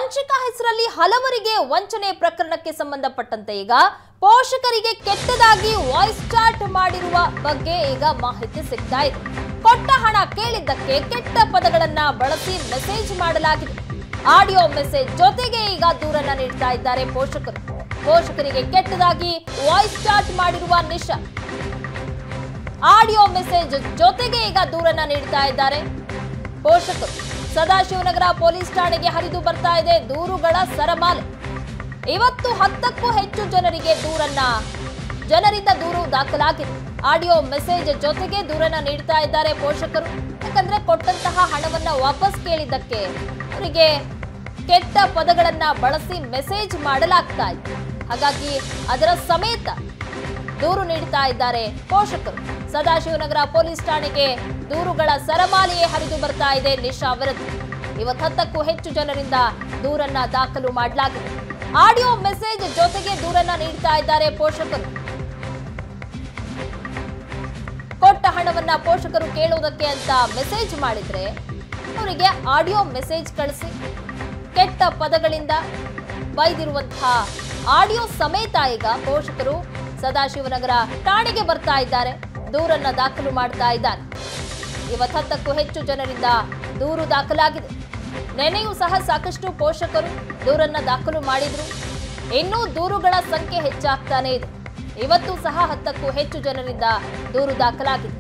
ವಂಚಕ ಹೆಸರಲ್ಲಿ ಹಲವರಿಗೆ ವಂಚನೆ ಪ್ರಕರಣಕ್ಕೆ ಸಂಬಂಧಪಟ್ಟಂತೆ ಈಗ ಪೋಷಕರಿಗೆ ಕೆಟ್ಟದಾಗಿ ವಾಯ್ಸ್ ಚಾಟ್ ಮಾಡಿರುವ ಬಗ್ಗೆ ಈಗ ಮಾಹಿತಿ ಸಿಗ್ತಾ ಇದೆ ಕೊಟ್ಟ ಹಣ ಕೇಳಿದ್ದಕ್ಕೆ ಕೆಟ್ಟ ಪದಗಳನ್ನ ಬಳಸಿ ಮೆಸೇಜ್ ಮಾಡಲಾಗಿದೆ ಆಡಿಯೋ ಮೆಸೇಜ್ ಜೊತೆಗೆ ಈಗ ದೂರನ್ನ ನೀಡ್ತಾ ಇದ್ದಾರೆ ಪೋಷಕರು ಪೋಷಕರಿಗೆ ಕೆಟ್ಟದಾಗಿ ವಾಯ್ಸ್ ಚಾಟ್ ಮಾಡಿರುವ ನಿಶಾ ಆಡಿಯೋ ಮೆಸೇಜ್ ಜೊತೆಗೆ ಈಗ ದೂರನ್ನ ನೀಡ್ತಾ ಇದ್ದಾರೆ ಪೋಷಕರು ಸದಾಶಿವನಗರ ಪೊಲೀಸ್ ಠಾಣೆಗೆ ಹರಿದು ಬರ್ತಾ ಇದೆ ದೂರುಗಳ ಸರಮಾಲೆ ಇವತ್ತು ಹತ್ತಕ್ಕೂ ಹೆಚ್ಚು ಜನರಿಗೆ ದೂರನ್ನ ಜನರಿಂದ ದೂರು ದಾಖಲಾಗಿದೆ ಆಡಿಯೋ ಮೆಸೇಜ್ ಜೊತೆಗೆ ದೂರನ್ನ ನೀಡ್ತಾ ಇದ್ದಾರೆ ಪೋಷಕರು ಯಾಕಂದ್ರೆ ಕೊಟ್ಟಂತಹ ಹಣವನ್ನ ವಾಪಸ್ ಕೇಳಿದ್ದಕ್ಕೆ ಅವರಿಗೆ ಕೆಟ್ಟ ಪದಗಳನ್ನ ಬಳಸಿ ಮೆಸೇಜ್ ಮಾಡಲಾಗ್ತಾ ಇದೆ ಹಾಗಾಗಿ ಅದರ ಸಮೇತ ದೂರು ನೀಡ್ತಾ ಇದ್ದಾರೆ ಪೋಷಕರು ಸದಾಶಿವನಗರ ಪೊಲೀಸ್ ಠಾಣೆಗೆ ದೂರುಗಳ ಸರಮಾಲೆಯೇ ಹರಿದು ಬರ್ತಾ ಇದೆ ನಿಶಾ ವಿರುದ್ಧ ಇವತ್ತು ಹತ್ತಕ್ಕೂ ಹೆಚ್ಚು ಜನರಿಂದ ದೂರನ್ನ ದಾಖಲು ಮಾಡಲಾಗಿದೆ ಆಡಿಯೋ ಮೆಸೇಜ್ ಜೊತೆಗೆ ದೂರನ್ನ ನೀಡ್ತಾ ಇದ್ದಾರೆ ಪೋಷಕರು ಕೊಟ್ಟ ಹಣವನ್ನ ಪೋಷಕರು ಕೇಳುವುದಕ್ಕೆ ಅಂತ ಮೆಸೇಜ್ ಮಾಡಿದ್ರೆ ಅವರಿಗೆ ಆಡಿಯೋ ಮೆಸೇಜ್ ಕಳಿಸಿ ಕೆಟ್ಟ ಪದಗಳಿಂದ ಬೈದಿರುವಂತಹ ಆಡಿಯೋ ಸಮೇತ ಈಗ ಪೋಷಕರು ಸದಾಶಿವನಗರ ಠಾಣೆಗೆ ಬರ್ತಾ ಇದ್ದಾರೆ ದೂರನ್ನ ದಾಖಲು ಮಾಡ್ತಾ ಇದ್ದಾರೆ ಇವತ್ತು ಹತ್ತಕ್ಕೂ ಹೆಚ್ಚು ಜನರಿಂದ ದೂರು ದಾಖಲಾಗಿದೆ ನೆನೆಯೂ ಸಹ ಸಾಕಷ್ಟು ಪೋಷಕರು ದೂರನ್ನ ದಾಖಲು ಮಾಡಿದ್ರು ಇನ್ನೂ ದೂರುಗಳ ಸಂಖ್ಯೆ ಹೆಚ್ಚಾಗ್ತಾನೆ ಇದೆ ಇವತ್ತು ಸಹ ಹತ್ತಕ್ಕೂ ಹೆಚ್ಚು ಜನರಿಂದ ದೂರು ದಾಖಲಾಗಿದೆ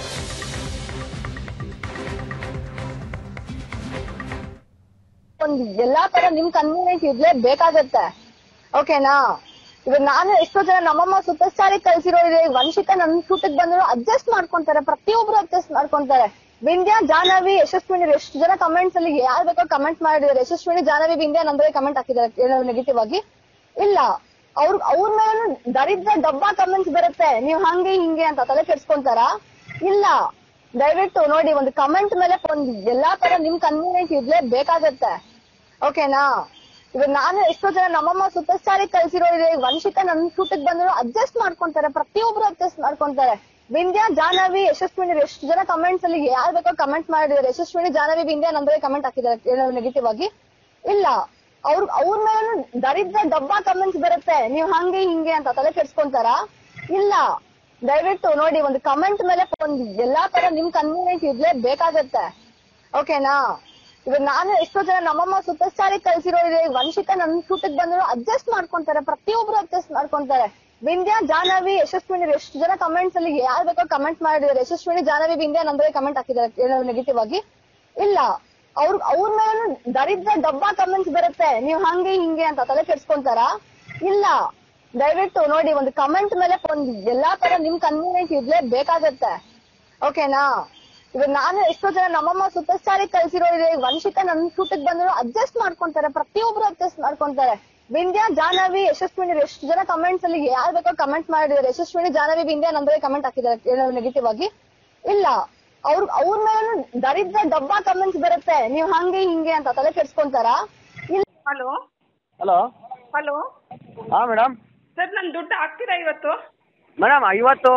ಒಂದ್ ಎಲ್ಲಾ ತರ ನಿಮ್ ಕನ್ವೀನಿಯನ್ಸ್ ಇರ್ಲೇ ಬೇಕಾಗತ್ತೆ ಓಕೆನಾ ಇವಾಗ ನಾನು ಎಷ್ಟೋ ಜನ ನಮ್ಮಮ್ಮ ಸೂಪರ್ ಸ್ಟಾರಿಗೆ ಕಳ್ಸಿರೋ ಇದೆ ವಂಶಿಕ ನನ್ ಶೂಟಿಗೆ ಬಂದ್ರು ಅಡ್ಜಸ್ಟ್ ಮಾಡ್ಕೊಂತಾರೆ ಪ್ರತಿಯೊಬ್ರು ಅಡ್ಜಸ್ಟ್ ಮಾಡ್ಕೊಂತಾರೆ ವಿಂದ್ಯಾ ಜಾಹ್ನವಿ ಯಶಸ್ವಿನಿ ಎಷ್ಟು ಜನ ಕಮೆಂಟ್ಸ್ ಅಲ್ಲಿ ಯಾರ್ ಬೇಕೋ ಕಮೆಂಟ್ ಮಾಡಿದ್ದಾರೆ ಯಶಸ್ವಿನಿ ಜಾಹ್ನವಿ ವಿಂದ್ಯಾ ನಂದ್ರೆ ಕಮೆಂಟ್ ಹಾಕಿದ್ದಾರೆ ನೆಗೆಟಿವ್ ಆಗಿ ಇಲ್ಲ ಅವ್ರ ಅವ್ರ ಮೇಲೆ ದರಿದ್ರ ಡಬ್ಬಾ ಕಮೆಂಟ್ಸ್ ಬರುತ್ತೆ ನೀವ್ ಹಂಗೆ ಹಿಂಗೆ ಅಂತ ತಲೆ ಕೆಡ್ಸ್ಕೊಂತಾರ ಇಲ್ಲ ದಯವಿಟ್ಟು ನೋಡಿ ಒಂದು ಕಮೆಂಟ್ ಮೇಲೆ ಒಂದ್ ಎಲ್ಲಾ ತರ ನಿಮ್ ಕನ್ವೀನಿಯನ್ಸ್ ಇರ್ಲೇ ಬೇಕಾಗತ್ತೆ ಓಕೆನಾ ಇವಾಗ ನಾನು ಎಷ್ಟೋ ಜನ ನಮ್ಮಮ್ಮ ಸೂಪರ್ ಸ್ಟಾರಿಗೆ ಕಳ್ಸಿರೋ ಇದೆ ವಂಶಿಕ ನನ್ ಶೂಟಿಗೆ ಬಂದ್ರು ಅಡ್ಜಸ್ಟ್ ಮಾಡ್ಕೊಂತಾರೆ ಪ್ರತಿಯೊಬ್ರು ಅಡ್ಜಸ್ಟ್ ಮಾಡ್ಕೊಂತಾರೆ ವಿಂದ್ಯಾ ಜಾಹ್ನವಿ ಯಶಸ್ವಿನಿ ಎಷ್ಟು ಜನ ಕಮೆಂಟ್ಸ್ ಅಲ್ಲಿ ಯಾರ್ ಬೇಕೋ ಕಮೆಂಟ್ ಮಾಡಿದ್ದಾರೆ ಯಶಸ್ವಿನಿ ಜಾಹ್ನವಿ ವಿಂದ್ಯಾ ನಂದ್ರೆ ಕಮೆಂಟ್ ಹಾಕಿದ್ದಾರೆ ನೆಗೆಟಿವ್ ಆಗಿ ಇಲ್ಲ ಅವ್ರ ಅವ್ರ ಮೇಲೆ ದರಿದ್ರ ಡಬ್ಬಾ ಕಮೆಂಟ್ಸ್ ಬರುತ್ತೆ ನೀವ್ ಹಂಗೆ ಹಿಂಗೆ ಅಂತ ತಲೆ ಕೆಡ್ಸ್ಕೊಂತಾರ ಇಲ್ಲ ದಯವಿಟ್ಟು ನೋಡಿ ಒಂದು ಕಮೆಂಟ್ ಮೇಲೆ ಒಂದ್ ಎಲ್ಲಾ ತರ ನಿಮ್ ಕನ್ವೀನಿಯನ್ಸ್ ಇರ್ಲೇ ಬೇಕಾಗತ್ತೆ ಓಕೆನಾ ಇವಾಗ ನಾನು ಎಷ್ಟೋ ಜನ ನಮ್ಮಮ್ಮ ಸೂಪರ್ ಸ್ಟಾರಿಗೆ ಕಳ್ಸಿರೋ ಇದೆ ವಂಶಿಕ ನನ್ ಶೂಟಿಗೆ ಬಂದ್ರು ಅಡ್ಜಸ್ಟ್ ಮಾಡ್ಕೊಂತಾರೆ ಪ್ರತಿಯೊಬ್ರು ಅಡ್ಜಸ್ಟ್ ಮಾಡ್ಕೊಂತಾರೆ ವಿಂದ್ಯಾ ಜಾಹ್ನವಿ ಯಶಸ್ವಿನಿ ಎಷ್ಟು ಜನ ಕಮೆಂಟ್ಸ್ ಅಲ್ಲಿ ಯಾರ್ ಬೇಕೋ ಕಮೆಂಟ್ ಮಾಡಿದ್ದಾರೆ ಯಶಸ್ವಿನಿ ಜಾಹ್ನವಿ ವಿಂದ್ಯಾ ನಂದ್ರೆ ಕಮೆಂಟ್ ಹಾಕಿದ್ದಾರೆ ನೆಗೆಟಿವ್ ಆಗಿ ಇಲ್ಲ ಅವ್ರ ಅವ್ರ ಮೇಲೆ ದರಿದ್ರ ಡಬ್ಬಾ ಕಮೆಂಟ್ಸ್ ಬರುತ್ತೆ ನೀವ್ ಹಂಗೆ ಹಿಂಗೆ ಅಂತ ತಲೆ ಕೆಡ್ಸ್ಕೊಂತಾರ ಇಲ್ಲ ದಯವಿಟ್ಟು ನೋಡಿ ಒಂದು ಕಮೆಂಟ್ ಮೇಲೆ ಒಂದ್ ಎಲ್ಲಾ ತರ ನಿಮ್ ಕನ್ವೀನಿಯನ್ಸ್ ಇರ್ಲೇ ಬೇಕಾಗತ್ತೆ ಓಕೆನಾ ಇವಾಗ ನಾನು ಎಷ್ಟೋ ಜನ ನಮ್ಮಮ್ಮ ಸೂಪರ್ ಸ್ಟಾರಿಗೆ ಕಳ್ಸಿರೋ ಇದೆ ವಂಶಿಕ ನನ್ ಶೂಟಿಗೆ ಬಂದ್ರು ಅಡ್ಜಸ್ಟ್ ಮಾಡ್ಕೊಂತಾರೆ ಪ್ರತಿಯೊಬ್ರು ಅಡ್ಜಸ್ಟ್ ಮಾಡ್ಕೊಂತಾರೆ ವಿಂದ್ಯಾ ಜಾಹ್ನವಿ ಯಶಸ್ವಿನಿ ಎಷ್ಟು ಜನ ಕಮೆಂಟ್ಸ್ ಅಲ್ಲಿ ಯಾರ್ ಬೇಕೋ ಕಮೆಂಟ್ ಮಾಡಿದ್ದಾರೆ ಯಶಸ್ವಿನಿ ಜಾಹ್ನವಿ ವಿಂದ್ಯಾ ನಂದ್ರೆ ಕಮೆಂಟ್ ಹಾಕಿದ್ದಾರೆ ನೆಗೆಟಿವ್ ಆಗಿ ಇಲ್ಲ ಅವ್ರ ಅವ್ರ ಮೇಲೆ ದರಿದ್ರ ಡಬ್ಬಾ ಕಮೆಂಟ್ಸ್ ಬರುತ್ತೆ ನೀವ್ ಹಂಗೆ ಹಿಂಗೆ ಅಂತ ತಲೆ ಕೆಡ್ಸ್ಕೊಂತಾರ ಇಲ್ಲ ಹಲೋ ಹಲೋ ಹಲೋ ಹಾಂ ಮೇಡಮ್ ಸರ್ ನನ್ನ ದುಡ್ಡು ಹಾಕ್ತೀರಾ ಇವತ್ತು ಮೇಡಮ್ ಇವತ್ತು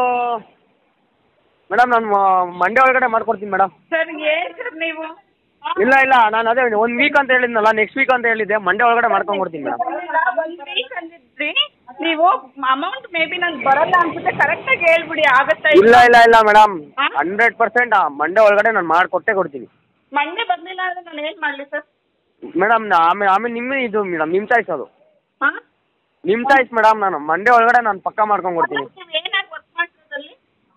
ಮೇಡಮ್ ನಾನು ಮಂಡೇ ಒಳಗಡೆ ಮಾಡ್ಕೊಡ್ತೀನಿ ಮೇಡಮ್ ಸರ್ ಏನು ಸರ್ ನೀವು ಇಲ್ಲ ಇಲ್ಲ ನಾನು ಅದೇ ಒಂದು ವೀಕ್ ಅಂತ ಹೇಳಿದ್ನಲ್ಲ ನೆಕ್ಸ್ಟ್ ವೀಕ್ ಅಂತ ಹೇಳಿದ್ದೆ ಮಂಡೇ ಒಳಗಡೆ ಮಾಡ್ಕೊಂಡ್ಬಿಡ್ತೀನಿ ಮೇಡಮ್ ಒಂದು ವೀಕ್ ಅಂದಿದ್ರಿ ನೀವು ಅಮೌಂಟ್ ಮೇ ಬಿ ನಂಗೆ ಬರಲ್ಲ ಅನ್ಸುತ್ತೆ ಕರೆಕ್ಟಾಗಿ ಹೇಳ್ಬಿಡಿ ಆಗತ್ತಾ ಇಲ್ಲ ಇಲ್ಲ ಇಲ್ಲ ಮೇಡಮ್ ಹಾ? ಹಂಡ್ರೆಡ್ ಪರ್ಸೆಂಟ್ ಮಂಡೇ ಒಳಗಡೆ ನಾನು ಮಾಡಿಕೊಟ್ಟೇ ಕೊಡ್ತೀನಿ ಮಂಡೆ ಬಂದಿಲ್ಲ ಅಂದ್ರೆ ನಾನು ಏನು ಮಾಡಲಿ ಸರ್ ಮೇಡಮ್ ಆಮೇಲೆ ಆಮೇಲೆ ನಿಮ್ಮ ಇದು ಮೇಡಮ್ ನಿಮ್ಮ ಚಾಯ್ಸ್ ಅದು ಹಾಂ ನಿಮ್ಮ ಚಾಯ್ಸ್ ಮೇಡಮ್ ನಾನು ಮಂಡೇ ಒಳಗಡೆ ನಾನು ಪಕ್ಕಾ ಮಾಡ್ಕೊಂಡ್ಕೊಡ್ತೀನಿ ನೀವು ಏನಾಗಿ ವರ್ಕ್ ಮಾಡ್ತಿರೋದಲ್ಲಿ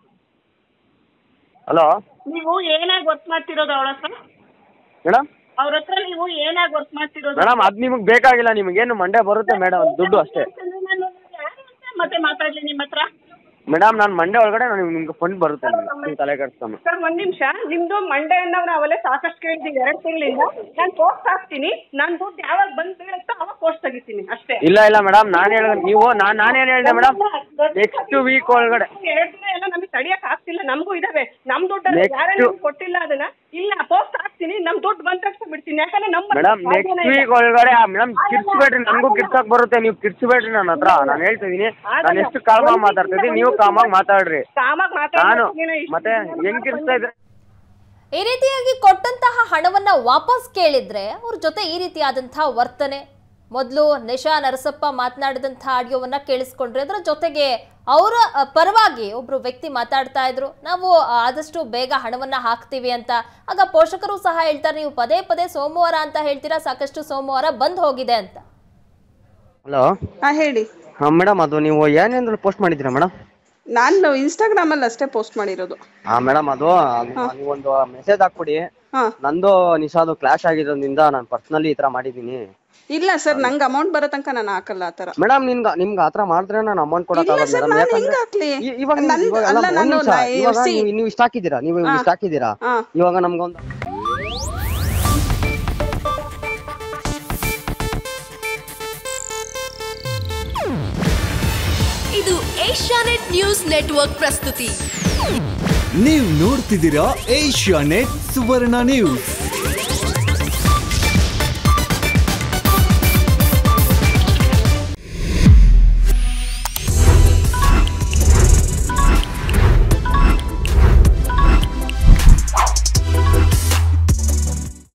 ಹಲೋ ನೀವು ಏನಾಗಿ ವರ್ಕ್ ಮಾಡ್ತಿರೋದು ಅವಳ ಹತ್ರ ಮೇಡಮ್ ಅವ್ರ ಹತ್ರ ನೀವು ಏನಾಗಿ ವರ್ಕ್ ಮಾಡ್ತಿರೋದು ಮೇಡಮ್ ಅದು ನಿಮಗೆ ಬೇಕಾಗಿಲ್ಲ ನಿಮಗೇನು ಮಂಡೇ ಬರುತ್ತೆ ಮೇಡಮ್ ದುಡ್ಡು ಅಷ್ಟೇ ನಾನು ಯಾರು ಅಂತ ಮತ್ತೆ ಮಾತಾಡ್ಲಿ ನಿಮ್ಮ ಹತ್ರ ಮೇಡಮ್ ನಾನು ಮಂಡೇ ಒಳಗಡೆ ನಾನು ನಿಮ್ಗೆ ಫಂಡ್ ಬರುತ್ತೆ ನಿಮ್ಗೆ ನೀವು ತಲೆ ಕೆಡಿಸ್ಕೊಂಡು ಸರ್ ಒಂದ್ ನಿಮಿಷ ನಿಮ್ದು ಮಂಡೆ ನಾವು ನಾವೆಲ್ಲ ಸಾಕಷ್ಟು ಕೇಳಿದ್ದೀವಿ ಎರಡು ತಿಂಗಳಿಂದ ನಾನು ಪೋಸ್ಟ್ ಹಾಕ್ತೀನಿ ನನ್ನ ದುಡ್ಡು ಯಾವಾಗ ಬಂದು ಬೀಳುತ್ತೋ ಅವಾಗ ಪೋಸ್ಟ್ ತೆಗಿತೀನಿ ಅಷ್ಟೇ ಇಲ್ಲ ಇಲ್ಲ ಮೇಡಮ್ ನಾನು ಹೇಳಿದ್ರೆ ನೀವು ನಾನು ನಾನೇನು ಹೇಳಿದೆ ಮೇಡಮ್ ನೆಕ್ಸ್ಟ್ ವೀಕ್ ಒಳಗಡೆ ಎರಡು ದಿನ ಎಲ್ಲ ನಮಗೆ ತಡಿಯಕ್ ಆಗ್ತಿಲ್ಲ ನಮಗೂ ಇದಾವೆ ನಮ್ ದುಡ್ಡು Next- ಯಾರೇ ನಮ್ಗೆ ಕೊಟ್ಟಿಲ್ಲ ಅದನ್ನ ಇಲ್ಲ ಪೋಸ್ಟ್ ಹಾಕ್ತೀನಿ ನಮ್ ದುಡ್ಡು ಬಂದ ತಕ್ಷಣ ಬಿಡ್ತೀನಿ ಯಾಕಂದ್ರೆ ನಮ್ಮ ಮೇಡಮ್ ನೆಕ್ಸ್ಟ್ ವೀಕ್ ಒಳಗಡೆ ಮೇಡಮ್ ಕಿರ್ಸ್ಬೇಡ್ರಿ ನನಗೂ ಕಿರ್ಸಕ್ ಬರುತ್ತೆ ನೀವು ಕಿರ್ಸ್ಬೇಡ್ರಿ ನನ್ನ ಹತ್ರ ನಾನು ಹೇಳ್ತಿದ್ದೀನಿ ನಾನು ಎಷ್ಟು ಕಾಲ್ಮಾಗಿ ಮಾತಾಡ್ತಿದ್ದೀನಿ ನೀವು ಕಾಮಾಗಿ ಮಾತಾಡ್ರಿ ಕಾಮಾಗಿ ನಾನು ಮಾತಾಡ್ತೀನಿ ಮತ್ತೆ ಹೆಂಗ್ ಕಿರ್ಸ್ತಾ ಇದ್ರೆ ಈ ರೀತಿಯಾಗಿ ಕೊಟ್ಟಂತಹ ಹಣವನ್ನ ವಾಪಸ್ ಕೇಳಿದ್ರೆ ಅವ್ರ ಜೊತೆ ಈ ರೀತಿಯಾದಂತಹ ವರ್ತನೆ ಮೊದಲು ನಿಶಾ ನರಸಪ್ಪ ಮಾತನಾಡಿದಂತಹ ಆಡಿಯೋವನ್ನ ಕೇಳಿಸ್ಕೊಂಡ್ರೆ ಅದರ ಜೊತೆಗೆ ಅವರ ಅ, ಪರವಾಗಿ ಒಬ್ರು ವ್ಯಕ್ತಿ ಮಾತಾಡ್ತಾ ಇದ್ರು ನಾವು ಆ, ಆದಷ್ಟು ಬೇಗ ಹಣವನ್ನ ಹಾಕ್ತೀವಿ ಅಂತ ಆಗ ಪೋಷಕರು ಸಹ ಹೇಳ್ತಾರೆ ನೀವು ಪದೇ ಪದೇ ಸೋಮವಾರ ಅಂತ ಹೇಳ್ತೀರಾ ಸಾಕಷ್ಟು ಸೋಮವಾರ ಬಂದ್ ಹೋಗಿದೆ ಅಂತ ಹಲೋ ಹಾ ಹೇಳಿ ಹಾಂ ಮೇಡಮ್ ಅದು ನೀವು ಏನೇನು ಪೋಸ್ಟ್ ಮಾಡಿದ್ದೀರಾ ಮೇಡಮ್ ನಾನು ಇನ್ಸ್ಟಾಗ್ರಾಮಲ್ಲಿ ಅಷ್ಟೇ ಪೋಸ್ಟ್ ಮಾಡಿರೋದು ಹಾಂ ಮೇಡಮ್ ಅದು ಅದು ನೀವೊಂದು ಮೆಸೇಜ್ ಹಾಕ್ಬಿಡಿ ಹಾ ನಂದು ನಿಶಾದು ಕ್ಲಾಶ್ ಆಗಿರೋದ್ರಿಂದ ನಾನು ಪರ್ಸ್ನಲಿ ಈ ಥರ ಮಾಡಿದ್ದೀನಿ ಇಲ್ಲ ಸರ್ ನಂಗೆ ಅಮೌಂಟ್ ಬರೋ ತನಕ ನಾನು ಹಾಕಲ್ಲ ಆ ಥರ ಮೇಡಮ್ ನಿಮ್ಗೆ ನಿಮ್ಗೆ ಆ ಥರ ಮಾಡಿದ್ರೆ ನಾನು ಅಮೌಂಟ್ ಇಲ್ಲ ಕೊಡೋಕ್ಕಾಗಲ್ಲ ಸರ್ ಮೇಡಮ್ ನಾನು ಹೆಂಗ್ ಯಾಕಂದ್ರೆ ಹಾಕ್ಲಿ ಇ- ಇವಾಗ ನೀವು- ನಂದು- ಇವಾಗ ಅಲ್ಲ ಅಲ್ಲ, ಒಂದ್ ನಾನು ನಿಮಿಷ. ನಾ- ಇವಾಗ see, ನೀವು ನೀವು ಇಷ್ಟ ಹಾಕಿದ್ದೀರಾ ನೀವು ಇಷ್ಟ ಹಾಕಿದ್ದೀರಾ ಹಾ. ಇವಾಗ ನಮ್ಗೊಂದು ಇದು ಏಷ್ಯಾನೆಟ್ ನ್ಯೂಸ್ ನೆಟ್ವರ್ಕ್ ಪ್ರಸ್ತುತಿ ನೀವು ನೋಡ್ತಿದ್ದೀರಾ ಏಷ್ಯಾ ನೆಟ್ ಸುವರ್ಣ ನ್ಯೂಸ್